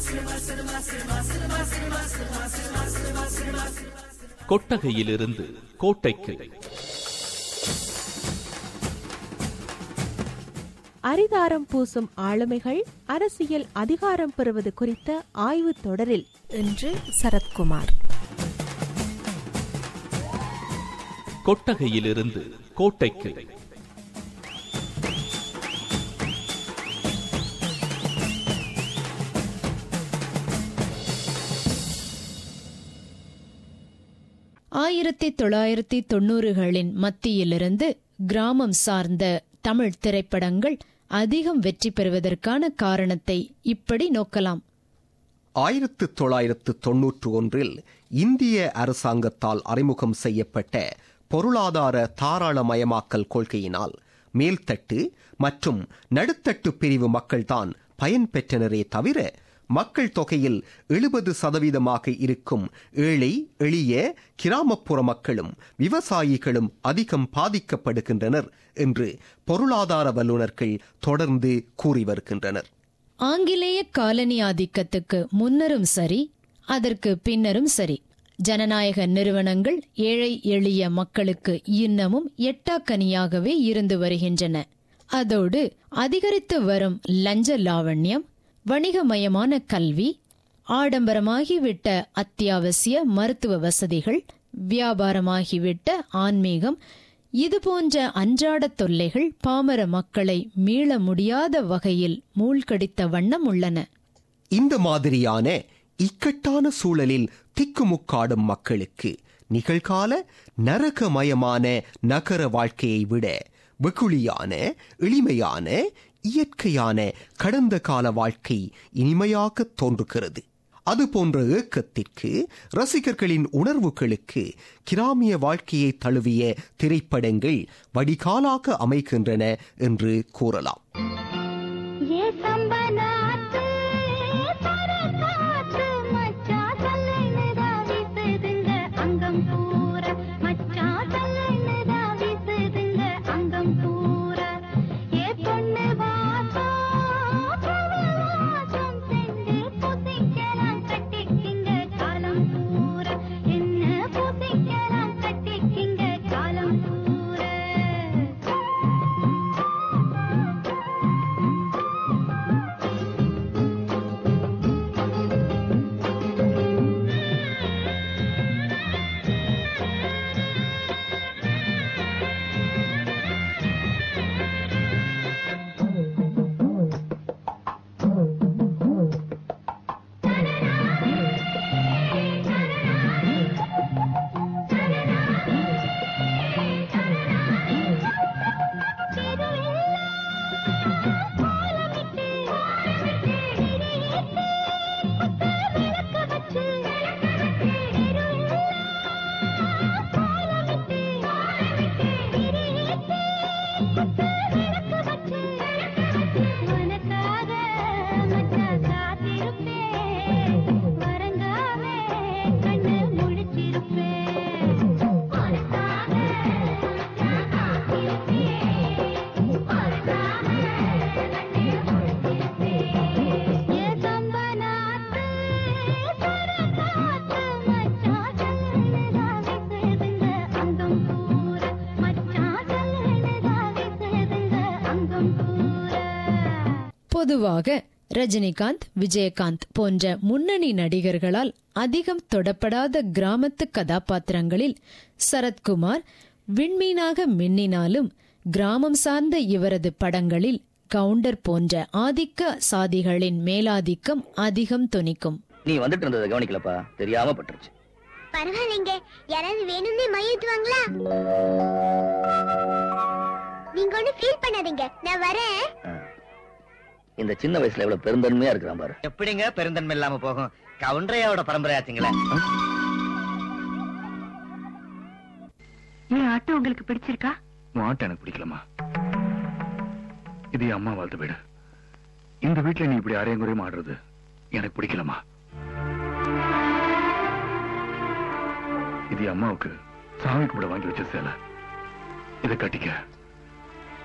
கொட்டகையிலிருந்து கோட்டைக்கு அரிதாரம் பூசும் ஆளுமைகள் அரசியல் அதிகாரம் பெறுவது குறித்த ஆய்வு தொடரில் இன்று சரத்குமார் கொட்டகையிலிருந்து கோட்டைக்கு ஆயிரத்தி தொள்ளாயிரத்தி தொண்ணூறுகளின் மத்தியிலிருந்து கிராமம் சார்ந்த தமிழ் திரைப்படங்கள் அதிகம் வெற்றி பெறுவதற்கான காரணத்தை இப்படி நோக்கலாம் ஆயிரத்து தொள்ளாயிரத்து தொன்னூற்று ஒன்றில் இந்திய அரசாங்கத்தால் அறிமுகம் செய்யப்பட்ட பொருளாதார தாராளமயமாக்கல் கொள்கையினால் மேல்தட்டு மற்றும் நடுத்தட்டு பிரிவு மக்கள்தான் பயன் பெற்றனரே தவிர மக்கள் தொகையில் எழுபது சதவீதமாக இருக்கும் ஏழை எளிய கிராமப்புற மக்களும் விவசாயிகளும் அதிகம் பாதிக்கப்படுகின்றனர் என்று பொருளாதார வல்லுநர்கள் தொடர்ந்து கூறி வருகின்றனர் ஆங்கிலேய காலனி ஆதிக்கத்துக்கு முன்னரும் சரி அதற்கு பின்னரும் சரி ஜனநாயக நிறுவனங்கள் ஏழை எளிய மக்களுக்கு இன்னமும் எட்டாக்கனியாகவே இருந்து வருகின்றன அதோடு அதிகரித்து வரும் லஞ்ச லாவண்யம் வணிகமயமான கல்வி ஆடம்பரமாகிவிட்ட அத்தியாவசிய மருத்துவ வசதிகள் வியாபாரமாகிவிட்ட ஆன்மீகம் இது போன்ற அன்றாட தொல்லைகள் பாமர மக்களை மீள முடியாத வகையில் மூழ்கடித்த வண்ணம் உள்ளன இந்த மாதிரியான இக்கட்டான சூழலில் திக்குமுக்காடும் மக்களுக்கு நிகழ்கால நரகமயமான நகர வாழ்க்கையை விட வெகுளியான எளிமையான இயற்கையான கடந்த கால வாழ்க்கை இனிமையாக தோன்றுகிறது அது போன்ற ஏக்கத்திற்கு ரசிகர்களின் உணர்வுகளுக்கு கிராமிய வாழ்க்கையை தழுவிய திரைப்படங்கள் வடிகாலாக அமைகின்றன என்று கூறலாம் ये संबनात परकात मच्चा चलन राविसदंग अंगम पूरा मच्चा चलन राविसदंग अंगम पूरा ये பொண்ணு வாசா வாசம் சென்று புசிக்கலாம் கட்டிக்கிங்க காலம் பூரா என்ன புசிக்கலாம் கட்டிக்கிங்க காலம் பூரா பொதுவாக ரஜினிகாந்த் விஜயகாந்த் போன்ற முன்னணி நடிகர்களால் அதிகம் தொடப்படாத கிராமத்து கதாபாத்திரங்களில் சரத்குமார் விண்மீனாக மின்னினாலும் கிராமம் சார்ந்த இவரது படங்களில் கவுண்டர் போன்ற ஆதிக்க சாதிகளின் மேலாதிக்கம் அதிகம் தொனிக்கும் நீ வந்துட்டு இருந்ததை கவனிக்கலப்பா தெரியாம பட்டுருச்சு பரவாயில்லைங்க யாராவது வேணும்னே மையத்துவாங்களா நீங்க ஒண்ணு ஃபீல் பண்ணாதீங்க நான் வரேன் இந்த சின்ன வயசுல எவ்வளவு பெருந்தன்மையா இருக்கிறான் பாரு எப்படிங்க பெருந்தன்மை இல்லாம போகும் கவுண்டரையாவோட பரம்பரையாச்சுங்களே என் ஆட்டோ உங்களுக்கு பிடிச்சிருக்கா உன் ஆட்டம் எனக்கு பிடிக்கலமா இது என் அம்மா வாழ்த்து வீடு இந்த வீட்டுல நீ இப்படி அரையும் குறையும் ஆடுறது எனக்கு பிடிக்கலமா இது என் அம்மாவுக்கு சாமி கூட வாங்கி வச்ச சேலை இதை கட்டிக்க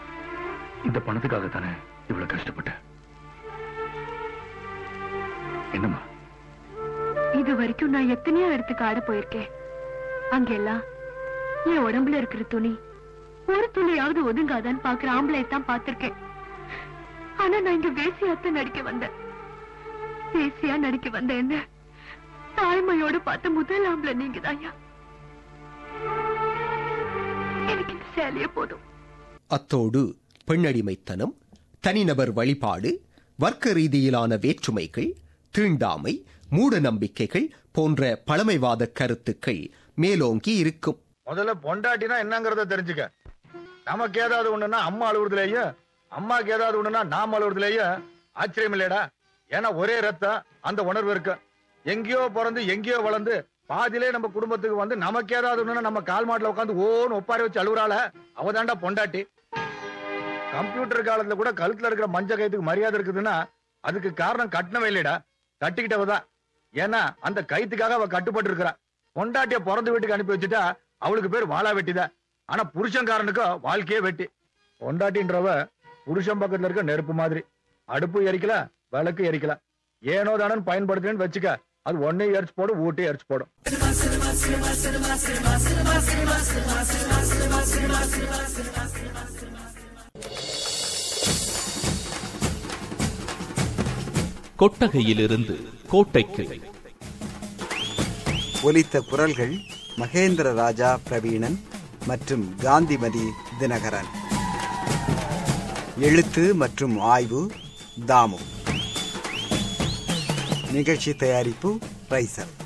இந்த பணத்துக்காக தானே இவ்வளவு கஷ்டப்பட்டேன் என்னம்மா இது வரைக்கும் நான் எத்தனையோ இடத்துக்கு ஆட போயிருக்கேன் அங்கெல்லாம் என் உடம்புல இருக்கிற துணி ஒரு துணியாவது ஒதுங்காதான்னு பாக்குற ஆம்பளை தான் பார்த்திருக்கேன் ஆனா நான் இங்க வேசியாத்த நடிக்க வந்தேன் வேசியா நடிக்க வந்த என்ன தாய்மையோடு பார்த்த முதல் ஆம்பளை நீங்க எனக்கு இந்த சேலையே போதும் அத்தோடு பெண்ணடிமைத்தனம் தனிநபர் வழிபாடு வர்க்க ரீதியிலான வேற்றுமைகள் தீண்டாமை மூட நம்பிக்கைகள் போன்ற பழமைவாத கருத்துக்கள் மேலோங்கி இருக்கும் முதல்ல பொண்டாட்டினா என்னங்கறத தெரிஞ்சுக்க நமக்கு ஏதாவது ஒண்ணுன்னா அம்மா அழுவுறதுலயும் அம்மாக்கு ஏதாவது ஒண்ணுன்னா நாம் அழுவுறதுலயும் ஆச்சரியம் இல்லையடா ஏன்னா ஒரே ரத்தம் அந்த உணர்வு இருக்கு எங்கேயோ பிறந்து எங்கேயோ வளர்ந்து பாதியிலே நம்ம குடும்பத்துக்கு வந்து நமக்கு ஏதாவது ஒண்ணுன்னா நம்ம கால் மாட்டுல உட்காந்து ஓன்னு ஒப்பாரி வச்சு அழுவுறாள அவதாண்டா பொண்டாட்டி கம்ப்யூட்டர் காலத்துல கூட கழுத்துல இருக்கிற மஞ்ச கயித்துக்கு மரியாதை இருக்குதுன்னா அதுக்கு காரணம் கட்டினவே இல்லைடா கட்டிக்கிட்டவதான் ஏன்னா அந்த கயித்துக்காக அவ கட்டுப்பட்டு இருக்கிறா பொண்டாட்டிய பிறந்த வீட்டுக்கு அனுப்பி வச்சுட்டா அவளுக்கு பேர் வாழா வெட்டிதான் ஆனா புருஷன்காரனுக்கு வாழ்க்கையே வெட்டி பொண்டாட்டின்றவ புருஷன் பக்கத்துல இருக்க நெருப்பு மாதிரி அடுப்பு எரிக்கல விளக்கு எரிக்கல ஏனோ தானு பயன்படுத்துறேன்னு வச்சுக்க அது ஒன்னே எரிச்சு போடும் ஊட்டே எரிச்சு போடும் கொட்டகையிலிருந்து கோட்டைக்கு ஒலித்த குரல்கள் மகேந்திர ராஜா பிரவீணன் மற்றும் காந்திமதி தினகரன் எழுத்து மற்றும் ஆய்வு தாமு நிகழ்ச்சி தயாரிப்பு ரைசல்